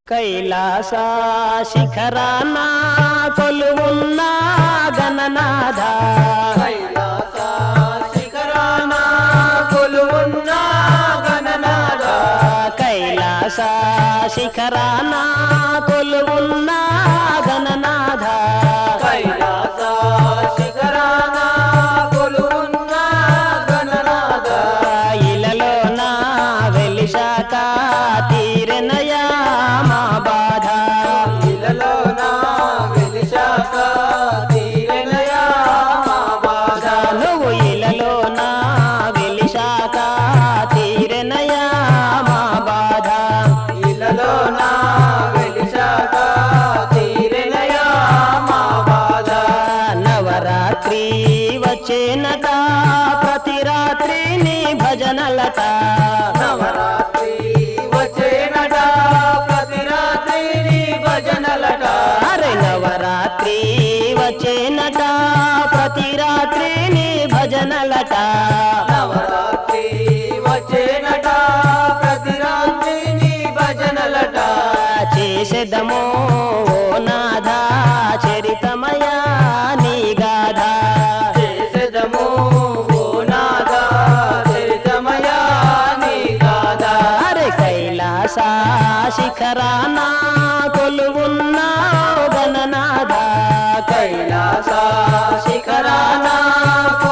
కైలాస శిఖరాన కొలువున్న గణనాథ కైలాస శిఖరాన కొలువున్న గణనాథ కైలాస శిఖరాన కొలువున్న గణనాథ కైలాస శిఖరాన కొలువున్న గణనాథ ఇలలో నా వెలిశాక తీరనయా మా బాధ ఇలలో నా వెలిశాక తీరెనయా మా బాధ నువ్వు ఇలలో నా వెలిశాక తీరనయా మా బాధ ఇలలో నా వెలిశాక తీరెనయా మా బాధ నవరాత్రి వచ్చేనట ప్రతి రాత్రి నీ భజనలట నవరాత్రి వచ్చేనట ప్రతి రాత్రి నీ భజనలట అరే నవరాత్రి వచ్చేనట ప్రతి రాత్రి నీ భజనలట నవరాత్రి వచ్చేనట ప్రతి రాత్రి నీ భజనలట చేసేదమో ఓ నాథ చరితమయా నీ గాథ చేసెదము ఓ నాథ చరితమయా నీ గాథ అరే కైలాస శిఖరాన కొలువున్న గణనాథ కైలాస శిఖరాన